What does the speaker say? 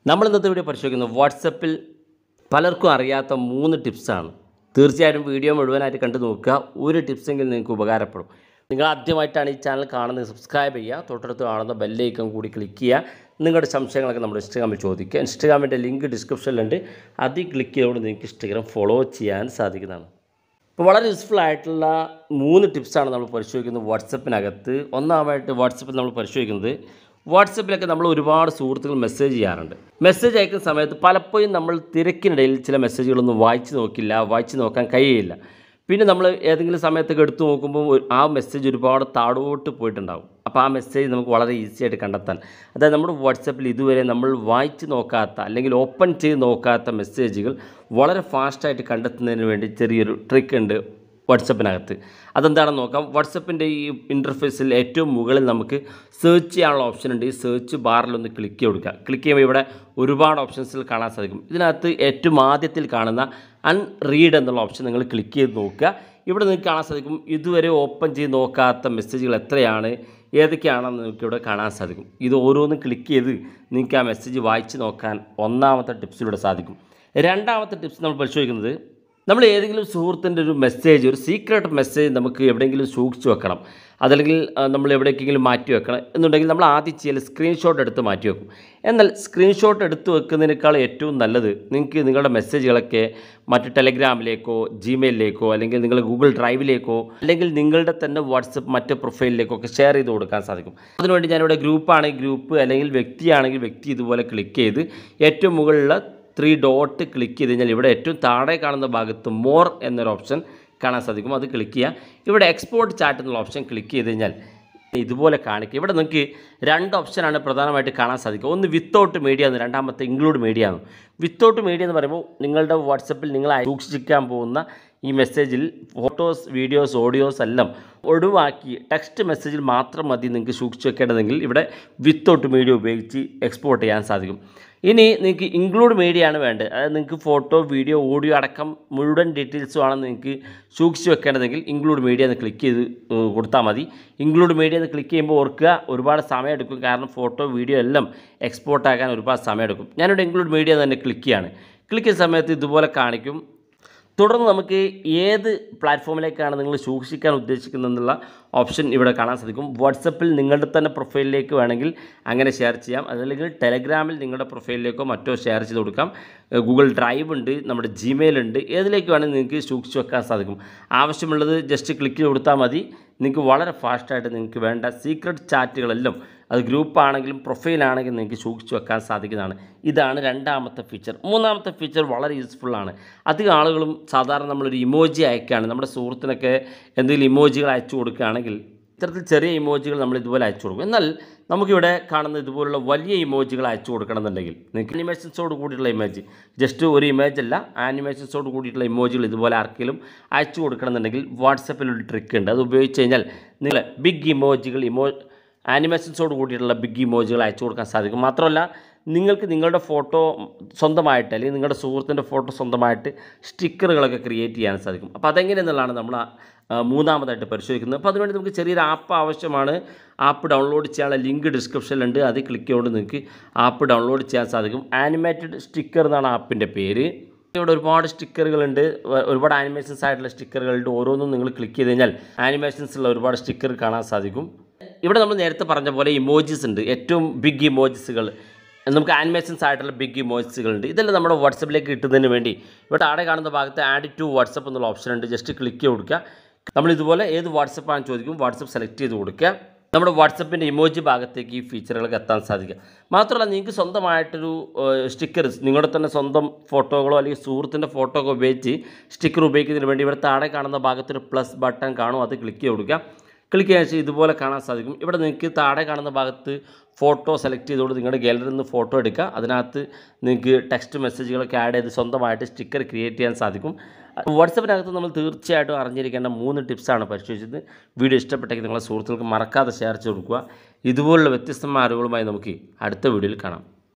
നമ്മൾ ഇന്നത്തെ വീഡിയോ പരിശോധിക്കുന്നത് വാട്സപ്പിൽ പലർക്കും അറിയാത്ത മൂന്ന് ടിപ്സാണ് തീർച്ചയായിട്ടും വീഡിയോ മുഴുവനായിട്ട് കണ്ടു നോക്കുക ഒരു ടിപ്സെങ്കിലും നിങ്ങൾക്ക് ഉപകാരപ്പെടും നിങ്ങൾ ആദ്യമായിട്ടാണ് ഈ ചാനൽ കാണുന്നത് സബ്സ്ക്രൈബ് ചെയ്യുക തൊട്ടടുത്ത് കാണുന്ന ബെല്ലൈക്കൺ കൂടി ക്ലിക്ക് ചെയ്യുക നിങ്ങളുടെ സംശയങ്ങളൊക്കെ നമ്മുടെ ഇൻസ്റ്റാഗ്രാമിൽ ചോദിക്കുക ഇൻസ്റ്റാഗ്രാമിൻ്റെ ലിങ്ക് ഡിസ്ക്രിപ്ഷനിലുണ്ട് അതിൽ ക്ലിക്ക് ചെയ്തുകൊണ്ട് നിങ്ങൾക്ക് ഇൻസ്റ്റാഗ്രാം ഫോളോ ചെയ്യാൻ സാധിക്കുന്നതാണ് ഇപ്പോൾ വളരെ യൂസ്ഫുൾ ആയിട്ടുള്ള മൂന്ന് ടിപ്സാണ് നമ്മൾ പരിശോധിക്കുന്നത് വാട്സപ്പിനകത്ത് ഒന്നാമതായിട്ട് വാട്സപ്പിൽ നമ്മൾ പരിശോധിക്കുന്നത് വാട്സപ്പിലൊക്കെ നമ്മൾ ഒരുപാട് സുഹൃത്തുക്കൾ മെസ്സേജ് ചെയ്യാറുണ്ട് മെസ്സേജ് അയക്കുന്ന സമയത്ത് പലപ്പോഴും നമ്മൾ തിരക്കിനിടയിൽ ചില മെസ്സേജുകളൊന്നും വായിച്ച് നോക്കില്ല വായിച്ച് നോക്കാൻ കഴിയില്ല പിന്നെ നമ്മൾ ഏതെങ്കിലും സമയത്തൊക്കെ എടുത്തു നോക്കുമ്പോൾ ഒരു- ആ മെസ്സേജ് ഒരുപാട് താഴോട്ട് പോയിട്ടുണ്ടാകും അപ്പോൾ ആ മെസ്സേജ് നമുക്ക് വളരെ ഈസി ആയിട്ട് കണ്ടെത്താൻ അതായത് നമ്മുടെ വാട്സപ്പിൽ ഇതുവരെ നമ്മൾ വായിച്ച് നോക്കാത്ത അല്ലെങ്കിൽ ഓപ്പൺ ചെയ്ത് നോക്കാത്ത മെസ്സേജുകൾ വളരെ ഫാസ്റ്റായിട്ട് കണ്ടെത്തുന്നതിന് വേണ്ടി ചെറിയൊരു ട്രിക്ക് ഉണ്ട് വാട്സപ്പിനകത്ത് അതെന്താണെന്ന് നോക്കാം വാട്സപ്പിൻ്റെ ഈ ഇൻ്റർഫേസിൽ ഏറ്റവും മുകളിൽ നമുക്ക് സെർച്ച് ചെയ്യാനുള്ള ഓപ്ഷൻ ഉണ്ട് ഈ സെർച്ച് ബാറിലൊന്ന് ക്ലിക്ക് കൊടുക്കുക ക്ലിക്ക് ചെയ്യുമ്പോൾ ഇവിടെ ഒരുപാട് ഓപ്ഷൻസിൽ കാണാൻ സാധിക്കും ഇതിനകത്ത് ഏറ്റവും ആദ്യത്തിൽ കാണുന്ന അൺറീഡ് എന്നുള്ള ഓപ്ഷൻ നിങ്ങൾ ക്ലിക്ക് ചെയ്ത് നോക്കുക ഇവിടെ നിങ്ങൾക്ക് കാണാൻ സാധിക്കും ഇതുവരെ ഓപ്പൺ ചെയ്ത് നോക്കാത്ത മെസ്സേജുകൾ എത്രയാണ് ഏതൊക്കെയാണെന്ന് നിങ്ങൾക്ക് ഇവിടെ കാണാൻ സാധിക്കും ഇത് ഓരോന്നും ക്ലിക്ക് ചെയ്ത് നിങ്ങൾക്ക് ആ മെസ്സേജ് വായിച്ച് നോക്കാൻ ഒന്നാമത്തെ ടിപ്സിലൂടെ സാധിക്കും രണ്ടാമത്തെ ടിപ്സ് നമ്മൾ പരിശോധിക്കുന്നത് നമ്മൾ ഏതെങ്കിലും സുഹൃത്തിൻ്റെ ഒരു മെസ്സേജ് ഒരു സീക്രട്ട് മെസ്സേജ് നമുക്ക് എവിടെയെങ്കിലും സൂക്ഷിച്ച് വെക്കണം അതല്ലെങ്കിൽ ആ, നമ്മൾ എവിടേക്കെങ്കിലും മാറ്റി വെക്കണം എന്നുണ്ടെങ്കിൽ നമ്മൾ ആദ്യം ചെയ്യൽ സ്ക്രീൻഷോട്ട് എടുത്ത് മാറ്റി വെക്കും എന്നാൽ സ്ക്രീൻഷോട്ട് എടുത്ത് വെക്കുന്നതിനേക്കാൾ ഏറ്റവും നല്ലത് നിങ്ങൾക്ക് നിങ്ങളുടെ മെസ്സേജുകളൊക്കെ മറ്റ് ടെലഗ്രാമിലേക്കോ ജിമെയിലിലേക്കോ അല്ലെങ്കിൽ നിങ്ങൾ ഗൂഗിൾ ഡ്രൈവിലേക്കോ അല്ലെങ്കിൽ നിങ്ങളുടെ തന്നെ വാട്സപ്പ് മറ്റ് പ്രൊഫൈലിലേക്കോ ഒക്കെ ഷെയർ ചെയ്ത് കൊടുക്കാൻ സാധിക്കും അതിനുവേണ്ടി ഞാനിവിടെ ഗ്രൂപ്പാണെങ്കിൽ ഗ്രൂപ്പ് അല്ലെങ്കിൽ വ്യക്തിയാണെങ്കിൽ വ്യക്തി ഇതുപോലെ ക്ലിക്ക് ചെയ്ത് ഏറ്റവും മുകളിലുള്ള ത്രീ ഡോട്ട് ക്ലിക്ക് ചെയ്ത് കഴിഞ്ഞാൽ ഇവിടെ ഏറ്റവും താഴെ കാണുന്ന ഭാഗത്ത് മോർ എന്നൊരു ഓപ്ഷൻ കാണാൻ സാധിക്കും അത് ക്ലിക്ക് ചെയ്യുക ഇവിടെ എക്സ്പോർട്ട് ചാറ്റ് എന്നുള്ള ഓപ്ഷൻ ക്ലിക്ക് ചെയ്ത് കഴിഞ്ഞാൽ ഇതുപോലെ കാണിക്കുക ഇവിടെ നിങ്ങൾക്ക് രണ്ട് ഓപ്ഷനാണ് പ്രധാനമായിട്ട് കാണാൻ സാധിക്കുക ഒന്ന് വിത്തൗട്ട് മീഡിയ എന്ന് രണ്ടാമത്തെ ഇൻക്ലൂഡ് മീഡിയ എന്ന് വിത്തൗട്ട് മീഡിയ എന്ന് പറയുമ്പോൾ നിങ്ങളുടെ വാട്സപ്പിൽ നിങ്ങൾ സൂക്ഷിക്കാൻ പോകുന്ന ഈ മെസ്സേജിൽ ഫോട്ടോസ് വീഡിയോസ് ഓഡിയോസ് എല്ലാം ഒഴിവാക്കി ടെക്സ്റ്റ് മെസ്സേജിൽ മാത്രം മതി നിങ്ങൾക്ക് സൂക്ഷിച്ച് വെക്കേണ്ടതെങ്കിൽ ഇവിടെ വിത്തൗട്ട് മീഡിയ ഉപയോഗിച്ച് എക്സ്പോർട്ട് ചെയ്യാൻ സാധിക്കും ഇനി നിങ്ങൾക്ക് ഇൻക്ലൂഡ് മീഡിയ ആണ് വേണ്ടത് അതായത് നിങ്ങൾക്ക് ഫോട്ടോ വീഡിയോ ഓഡിയോ അടക്കം മുഴുവൻ ഡീറ്റെയിൽസും ആണ് നിങ്ങൾക്ക് സൂക്ഷിച്ച് വെക്കേണ്ടതെങ്കിൽ ഇൻക്ലൂഡ് മീഡിയ എന്ന് ക്ലിക്ക് ചെയ്ത് ഏഹ്, കൊടുത്താൽ മതി ഇൻക്ലൂഡ് മീഡിയ എന്ന് ക്ലിക്ക് ചെയ്യുമ്പോൾ ഓർക്കുക ഒരുപാട് സമയം എടുക്കും കാരണം ഫോട്ടോ വീഡിയോ എല്ലാം എക്സ്പോർട്ട് ആക്കാൻ ഒരുപാട് സമയം എടുക്കും ഞാനിവിടെ ഇൻക്ലൂഡ് മീഡിയ തന്നെ ക്ലിക്ക് ചെയ്യാണ് ക്ലിക്ക് ചെയ്യുന്ന സമയത്ത് ഇതുപോലെ കാണിക്കും തുടർന്ന് നമുക്ക് ഏത് പ്ലാറ്റ്ഫോമിലേക്കാണ് നിങ്ങൾ സൂക്ഷിക്കാൻ ഉദ്ദേശിക്കുന്നതെന്നുള്ള ഓപ്ഷൻ ഇവിടെ കാണാൻ സാധിക്കും വാട്സപ്പിൽ നിങ്ങളുടെ തന്നെ പ്രൊഫൈലിലേക്ക് വേണമെങ്കിൽ അങ്ങനെ ഷെയർ ചെയ്യാം അതല്ലെങ്കിൽ ടെലഗ്രാമിൽ നിങ്ങളുടെ പ്രൊഫൈലിലേക്കോ മറ്റോ ഷെയർ ചെയ്ത് കൊടുക്കാം ഏഹ് ഗൂഗിൾ ഡ്രൈവ് ഉണ്ട് നമ്മുടെ ജിമെയിൽ ഉണ്ട് ഏതിലേക്ക് വേണമെങ്കിൽ നിങ്ങൾക്ക് സൂക്ഷിച്ച് വെക്കാൻ സാധിക്കും ആവശ്യമുള്ളത് ജസ്റ്റ് ക്ലിക്ക് ചെയ്ത് കൊടുത്താൽ മതി നിങ്ങൾക്ക് വളരെ ഫാസ്റ്റായിട്ട് നിങ്ങൾക്ക് വേണ്ട സീക്രട്ട് ചാറ്റുകളെല്ലാം അത് ഗ്രൂപ്പ് ആണെങ്കിലും പ്രൊഫൈലാണെങ്കിലും നിങ്ങൾക്ക് സൂക്ഷിച്ച് വെക്കാൻ സാധിക്കുന്നതാണ് ഇതാണ് രണ്ടാമത്തെ ഫീച്ചർ മൂന്നാമത്തെ ഫീച്ചർ വളരെ യൂസ്ഫുള്ളാണ് അധികം ആളുകളും സാധാരണ നമ്മളൊരു ഇമോജി അയക്കുകയാണ് നമ്മുടെ സുഹൃത്തിനൊക്കെ എന്തെങ്കിലും ഇമോജികൾ അയച്ചു കൊടുക്കുകയാണെങ്കിൽ ഇത്തരത്തിൽ ചെറിയ ഇമോജികൾ നമ്മൾ ഇതുപോലെ അയച്ചു കൊടുക്കും എന്നാൽ നമുക്കിവിടെ കാണുന്ന ഇതുപോലുള്ള വലിയ ഇമോജികൾ അയച്ചു കൊടുക്കണമെന്നുണ്ടെങ്കിൽ നിങ്ങൾക്ക് അനിമേഷൻസോട് കൂടിയിട്ടുള്ള ഇമേജ് ജസ്റ്റ് ഒരു ഇമേജ് അല്ല ആനിമേഷൻസോട് കൂടിയിട്ടുള്ള ഇമോജികൾ ഇതുപോലെ ആർക്കെങ്കിലും അയച്ചു കൊടുക്കണമെന്നുണ്ടെങ്കിൽ വാട്സപ്പിൽ ഒരു ട്രിക്ക് ഉണ്ട് അത് ഉപയോഗിച്ച് കഴിഞ്ഞാൽ നിങ്ങൾ ബിഗ് ഇമോജികൾ ഇമോ ആനിമേഷൻസോട് കൂടിയിട്ടുള്ള ബിഗ് ഇമോജികൾ അയച്ചു കൊടുക്കാൻ സാധിക്കും മാത്രമല്ല നിങ്ങൾക്ക് നിങ്ങളുടെ ഫോട്ടോ സ്വന്തമായിട്ട് അല്ലെങ്കിൽ നിങ്ങളുടെ സുഹൃത്തിൻ്റെ ഫോട്ടോ സ്വന്തമായിട്ട് സ്റ്റിക്കറുകളൊക്കെ ക്രിയേറ്റ് ചെയ്യാൻ സാധിക്കും അപ്പോൾ അതെങ്ങനെയെന്നുള്ളതാണ് നമ്മൾ ആ, ആ, മൂന്നാമതായിട്ട് പരിശോധിക്കുന്നത് അപ്പോൾ അതിനുവേണ്ടി നമുക്ക് ചെറിയൊരു ആപ്പ് ആവശ്യമാണ് ആപ്പ് ഡൗൺലോഡ് ചെയ്യാനുള്ള ലിങ്ക് ഡിസ്ക്രിപ്ഷനിലുണ്ട് അത് ക്ലിക്ക് ചെയ്തുകൊണ്ട് നിങ്ങൾക്ക് ആപ്പ് ഡൗൺലോഡ് ചെയ്യാൻ സാധിക്കും ആനിമേറ്റഡ് സ്റ്റിക്കർ എന്നാണ് ആപ്പിൻ്റെ പേര് ഇവിടെ ഒരുപാട് സ്റ്റിക്കറുകളുണ്ട് വ- ഒരുപാട് ആനിമേഷൻസ് ആയിട്ടുള്ള സ്റ്റിക്കറുകളുണ്ട് ഓരോന്നും നിങ്ങൾ ക്ലിക്ക് ചെയ്ത് കഴിഞ്ഞാൽ ആനിമേഷൻസ് ഉള്ള ഒരുപാട് സ്റ്റിക്കർ കാണാൻ സാധിക്കും ഇവിടെ നമ്മൾ നേരത്തെ പറഞ്ഞ പോലെ ഇമോജീസ് ഉണ്ട് ഏറ്റവും ബിഗ് ഇമോജീസുകൾ നമുക്ക് ആനിമേഷൻസ് ആയിട്ടുള്ള ബിഗ് ഇമോജീസുകൾ ഉണ്ട് ഇതെല്ലാം നമ്മുടെ വാട്സപ്പിലേക്ക് കിട്ടുന്നതിന് വേണ്ടി ഇവിടെ താഴെ കാണുന്ന ഭാഗത്ത് ആഡ് ടു വാട്സപ്പ് എന്നുള്ള ഓപ്ഷൻ ഉണ്ട് ജസ്റ്റ് ക്ലിക്ക് ചെയ്ത് കൊടുക്കുക നമ്മൾ ഇതുപോലെ ഏത് വാട്സപ്പാണെന്ന് ചോദിക്കും വാട്സപ്പ് സെലക്ട് ചെയ്ത് കൊടുക്കുക നമ്മുടെ വാട്സപ്പിൻ്റെ ഇമോജി ഭാഗത്തേക്ക് ഈ ഫീച്ചറുകളൊക്കെ എത്താൻ സാധിക്കുക മാത്രമല്ല നിങ്ങൾക്ക് സ്വന്തമായിട്ടൊരു സ്റ്റിക്കർ നിങ്ങളുടെ തന്നെ സ്വന്തം ഫോട്ടോകളോ അല്ലെങ്കിൽ സുഹൃത്തിൻ്റെ ഫോട്ടോ ഒക്കെ ഉപയോഗിച്ച് സ്റ്റിക്കർ ഉപയോഗിക്കുന്നതിന് വേണ്ടി ഇവിടെ താഴെ കാണുന്ന ഭാഗത്തൊരു പ്ലസ് ബട്ടൺ കാണും അത് ക്ലിക്ക് ചെയ്ത് കൊടുക്കുക ക്ലിക്ക് ചെയ്യാൻ ശേഷം ഇതുപോലെ കാണാൻ സാധിക്കും ഇവിടെ നിങ്ങൾക്ക് താഴെ കാണുന്ന ഭാഗത്ത് ഫോട്ടോ സെലക്ട് ചെയ്തുകൊണ്ട് നിങ്ങളുടെ ഗാലറിയിൽ നിന്ന് ഫോട്ടോ എടുക്കുക അതിനകത്ത് നിങ്ങൾക്ക് ടെക്സ്റ്റ് മെസ്സേജുകളൊക്കെ ആഡ് ചെയ്ത് സ്വന്തമായിട്ട് സ്റ്റിക്കർ ക്രിയേറ്റ് ചെയ്യാൻ സാധിക്കും വാട്സപ്പിനകത്ത് നമ്മൾ തീർച്ചയായിട്ടും അറിഞ്ഞിരിക്കേണ്ട മൂന്ന് ടിപ്സാണ് പരിശോധിച്ചത് വീഡിയോ ഇഷ്ടപ്പെട്ടെങ്കിൽ നിങ്ങളെ സുഹൃത്തുക്കൾക്ക് മറക്കാതെ ഷെയർ ചെയ്ത് കൊടുക്കുക ഇതുപോലുള്ള വ്യത്യസ്തമായ അറിവുകളുമായി നമുക്ക് അടുത്ത വീഡിയോയിൽ കാണാം